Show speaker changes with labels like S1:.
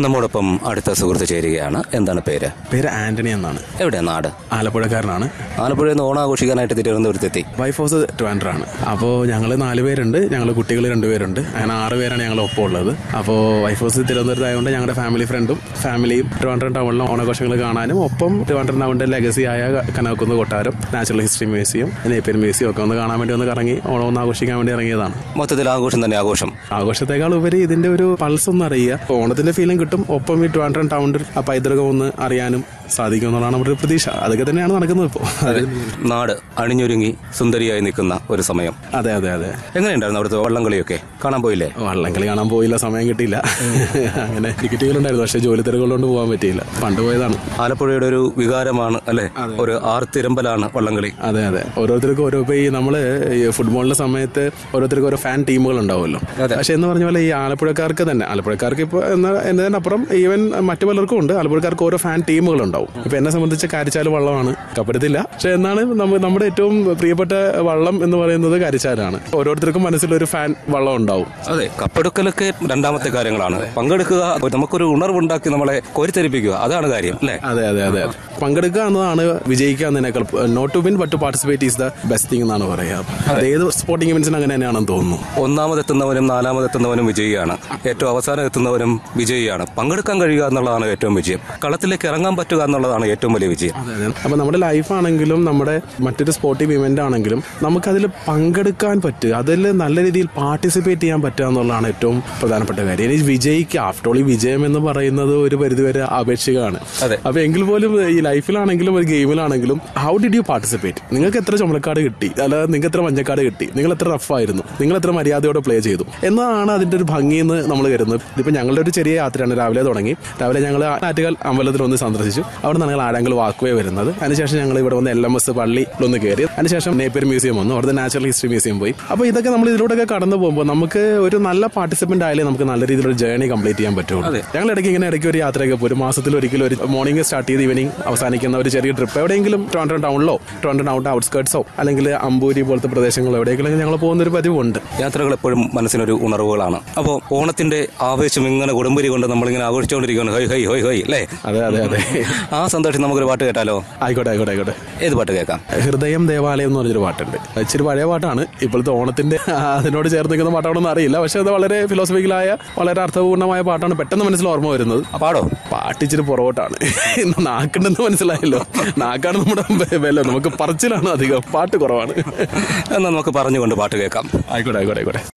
S1: നമ്മോടൊപ്പം അടുത്ത സുഹൃത്ത് ചേരുകയാണ് എന്താണ് പേര്
S2: പേര് ആന്റണി എന്നാണ്
S1: എവിടെയാ നാട്
S2: ആലപ്പുഴക്കാരനാണ്
S1: ആലപ്പുഴയിൽ നിന്ന് ഓണാഘോഷിക്കാനായിട്ട് തിരുവനന്തപുരത്തെത്തി
S2: വൈഫ് ഹൗസ് ട്രിവാൻഡ്രാണ് അപ്പോൾ ഞങ്ങൾ നാല് പേരുണ്ട് ഞങ്ങൾ കുട്ടികൾ രണ്ടുപേരുണ്ട് അങ്ങനെ ആറ് പേരാണ് ഞങ്ങൾ ഒപ്പം ഉള്ളത് അപ്പോൾ വൈഫ് ഹൗസ് തിരുവനന്തപുരത്ത് ആയതുകൊണ്ട് ഞങ്ങളുടെ ഫാമിലി ഫ്രണ്ടും ഫാമിലിയും ട്രിവാൻഡ്രം ടൗണിലെ ഓണാഘോഷങ്ങൾ കാണാനും ഒപ്പം ട്രിവാൻഡ്രം ടൗണിന്റെ ലെഗസി ആയ കനകുന്ന് കൊട്ടാരം natural history museum Napier museum ഒക്കെ ഒന്ന് കാണാൻ വേണ്ടി ഒന്ന് കറങ്ങി ഓണം ഒന്ന് ആഘോഷിക്കാൻ വേണ്ടി ഇറങ്ങിയതാണ്
S1: മൊത്തത്തിൽ ആഘോഷം തന്നെ ആഘോഷം
S2: ആഘോഷത്തെക്കാൾ ഉപരി ഇതിന്റെ ഒരു പൾസ് ഒന്ന് അറിയുക ഓണത്തിന്റെ ഫീലിംഗ് കിട്ടും ഒപ്പം ഈ ട്രിവാൻഡ്രം ടൗണിൽ ആ പൈതൃകം ഒന്ന് അറിയാനും സാധിക്കും എന്നുള്ളതാണ് നമ്മുടെ ഒരു പ്രതീക്ഷ അതൊക്കെ തന്നെയാണ് നടക്കുന്നത് ഇപ്പോൾ
S1: നാട് അണിഞ്ഞൊരുങ്ങി സുന്ദരിയായി നിൽക്കുന്ന ഒരു സമയം
S2: അതെ അതെ അതെ
S1: എങ്ങനെയുണ്ടായിരുന്നു അവിടുത്തെ വള്ളംകളിയൊക്കെ കാണാൻ പോയില്ലേ
S2: വള്ളംകളി കാണാൻ പോയില്ല സമയം കിട്ടിയില്ല അങ്ങനെ ടിക്കറ്റുകളുണ്ടായിരുന്നു പക്ഷേ ജോലി തിരക്കുള്ളതുകൊണ്ട് പോകാൻ പറ്റിയില്ല പണ്ട് പോയതാണ്
S1: ആലപ്പുഴയുടെ ഒരു വികാരമാണ് അല്ലെ ഒരു ആർത്തിരമ്പലാണ് വള്ളംകളി
S2: അതെ അതെ ഓരോരുത്തർക്കും ഓരോ ഇപ്പൊ ഈ നമ്മള് ഈ ഫുട്ബോളിന്റെ സമയത്ത് ഓരോരുത്തർക്കും ഓരോ ഫാൻ ടീമുകൾ ഉണ്ടാവുമല്ലോ പക്ഷെ എന്ന് പറഞ്ഞ പോലെ ഈ ആലപ്പുഴക്കാർക്ക് തന്നെ ആലപ്പുഴക്കാർക്ക് ഇപ്പോൾ എന്ന എന്നതിനപ്പുറം ഈവൻ മറ്റു പലർക്കും ഉണ്ട് ആലപ്പുഴക്കാർക്ക് ഓരോ ഫാൻ ടീമുകൾ ഉണ്ടാവും ഇപ്പൊ എന്നെ സംബന്ധിച്ച് കാരിച്ചാൽ വള്ളമാണ് കപ്പരത്തില്ല പക്ഷെ എന്നാണ് നമ്മ- നമ്മുടെ ഏറ്റവും പ്രിയപ്പെട്ട വള്ളം എന്ന് പറയുന്നത് കാരിച്ചാലാണ് ഓരോരുത്തർക്കും മനസ്സിലൊരു ഫാൻ വള്ളം ഉണ്ടാവും
S1: അതെ കപ്പെടുക്കലൊക്കെ രണ്ടാമത്തെ കാര്യങ്ങളാണ് പങ്കെടുക്കുക നമുക്കൊരു ഉണർവുണ്ടാക്കി നമ്മളെ കോരിത്തരിപ്പിക്കുക അതാണ് കാര്യം അല്ലേ
S2: അതെ അതെ അതെ പങ്കെടുക്കുക എന്നതാണ് വിജയിക്കുക എന്നതിനേക്കാൾ not to win but to participate is the best thing എന്നാണ് പറയുക അത് ഏത് സ്പോർട്ടിംഗ് ഇവന്റ്സിന് അങ്ങനെ തന്നെയാണെന്ന് തോന്നുന്നു
S1: ഒന്നാമതെത്തുന്നവനും നാലാമതെത്തുന്നവനും വിജയിയാണ് ഏറ്റവും അവസാനം എത്തുന്നവനും വിജയിയാണ് പങ്കെടുക്കാൻ കഴിയുക എന്നുള്ളതാണ് ഏറ്റവും വിജയം കളത്തിലേക്ക് ഇറങ്ങാൻ പറ്റുക എന്നുള്ളതാണ് ഏറ്റവും വലിയ വിജയം
S2: അതെ അതെ അപ്പൊ നമ്മുടെ ലൈഫാണെങ്കിലും നമ്മുടെ മറ്റൊരു സ്പോർട്ടീവ് ഇവന്റ് ആണെങ്കിലും നമുക്കതിൽ പങ്കെടുക്കാൻ പറ്റുക അതിൽ നല്ല രീതിയിൽ പാർട്ടിസിപ്പേറ്റ് ചെയ്യാൻ പറ്റുക എന്നുള്ളതാണ് ഏറ്റവും പ്രധാനപ്പെട്ട കാര്യം ഇനി വിജയിക്കുക ആഫ്റ്റർ ഓൾ ഈ വിജയം എന്ന് പറയുന്നത് ഒരു പരിധിവരെ ആപേക്ഷികമാണ്
S1: അതെ.
S2: അപ്പൊ എങ്കിൽ പോലും ഈ ലൈഫിലാണെങ്കിലും ഒരു ഗെയിമിലാണെങ്കിലും ഹൗ ഡിഡ് യു പാർട്ടിസിപ്പേറ്റ് നിങ്ങൾക്ക് എത്ര ചുമലക്കാട് കിട്ടി അല്ലാതെ നിങ്ങൾക്ക് എത്ര മഞ്ഞക്കാട് കിട്ടി നിങ്ങൾ എത്ര റഫായിരുന്നു നിങ്ങൾ എത്ര മര്യാദയോടെ പ്ലേ ചെയ്തു എന്നതാണ് അതിന്റെ ഒരു ഭംഗി എന്ന് നമ്മൾ കരുതുന്നത് ഇതിപ്പോ ഞങ്ങളുടെ ഒരു ചെറിയ യാത്രയാണ് രാവിലെ തുടങ്ങി രാവിലെ ഞങ്ങൾ ആറ്റുകാൽ അമ്പലത്തിൽ ഒന്ന് സന്ദർശിച്ചു അവിടെ നിന്ന് ഞങ്ങൾ ആഴങ്കൽ വാക്കുവേ വരുന്നത് അതിനുശേഷം ഞങ്ങൾ ഇവിടെ വന്ന് എൽ എം എസ് പള്ളിയിലൊന്ന് കയറി അതിനുശേഷം നേപ്പിയർ മ്യൂസിയം വന്നു അവിടുത്തെ നാച്ചുറൽ ഹിസ്റ്ററി മ്യൂസിയം പോയി അപ്പോൾ ഇതൊക്കെ നമ്മൾ ഇതിലൂടെയൊക്കെ കടന്നു പോകുമ്പോൾ നമുക്ക് ഒരു നല്ല പാർട്ടിസിപ്പന്റ് ആയാലേ നമുക്ക് നല്ല രീതിയിലൊരു ജേർണി കംപ്ലീറ്റ് ചെയ്യാൻ പറ്റുള്ളൂ
S1: അതെ.
S2: ഞങ്ങൾ ഇടയ്ക്ക് ഇങ്ങനെ ഇടയ്ക്ക് ഒരു യാത്രയൊക്കെ പോകും ഒരു മാസത്തിൽ ഒരിക്കലും ഒരു മോർണിംഗ് സ്റ്റാർട്ട് ചെയ്ത് ഈവനിങ് അവസാനിക്കുന്ന ഒരു ചെറിയ ട്രിപ്പ് എവിടെയെങ്കിലും ട്രോണ്ടോ ടൗണിലോ ട്രോണ്ടോ ടൗൺ ഔട്ട്സ്കേർട്സോ അല്ലെങ്കിൽ അമ്പൂരി പോലത്തെ പ്രദേശങ്ങളോ എവിടെയെങ്കിലും ഞങ്ങൾ പോകുന്ന ഒരു പതിവുണ്ട്
S1: യാത്രകൾ എപ്പോഴും മനസ്സിനൊരു ഉണർവുകളാണ് അപ്പോൾ ഓണത്തിന്റെ ആവേശം ഇങ്ങനെ കൊടുമ്പരി കൊണ്ട് നമ്മളിങ്ങനെ ആഘോഷിച്ചുകൊണ്ടിരിക്കുകയാണ് ഹൈ ഹൈ ഹൈ ഹൈ അല്ലേ
S2: അതെ അതെ അതെ
S1: ആ സന്തോഷം നമുക്കൊരു പാട്ട് കേട്ടാലോ
S2: ആയിക്കോട്ടെ ആയിക്കോട്ടെ ആയിക്കോട്ടെ
S1: ഏത് പാട്ട് കേൾക്കാം
S2: ഹൃദയം ദേവാലയം എന്ന് പറഞ്ഞൊരു പാട്ടുണ്ട് അത് ഇച്ചിരി പഴയ പാട്ടാണ് ഇപ്പോഴത്തെ ഓണത്തിന്റെ അതിനോട് ചേർന്ന് നിൽക്കുന്ന പാട്ടാണെന്ന് അറിയില്ല പക്ഷെ അത് വളരെ ഫിലോസഫിക്കലായ വളരെ അർത്ഥപൂർണ്ണമായ പാട്ടാണ് പെട്ടെന്ന് മനസ്സിൽ ഓർമ്മ വരുന്നത്
S1: ആ പാടോ
S2: പാട്ട് ഇച്ചിരി പുറകോട്ടാണ് നാക്കുണ്ടെന്ന് മനസ്സിലായല്ലോ നാക്കാണ് നമ്മുടെ വില നമുക്ക് പറച്ചിലാണ് അധികം പാട്ട് കുറവാണ്
S1: എന്നാൽ നമുക്ക് പറഞ്ഞുകൊണ്ട് പാട്ട് കേൾക്കാം
S2: ആയിക്കോട്ടെ ആയിക്കോട്ടെ ആയിക്കോട്ടെ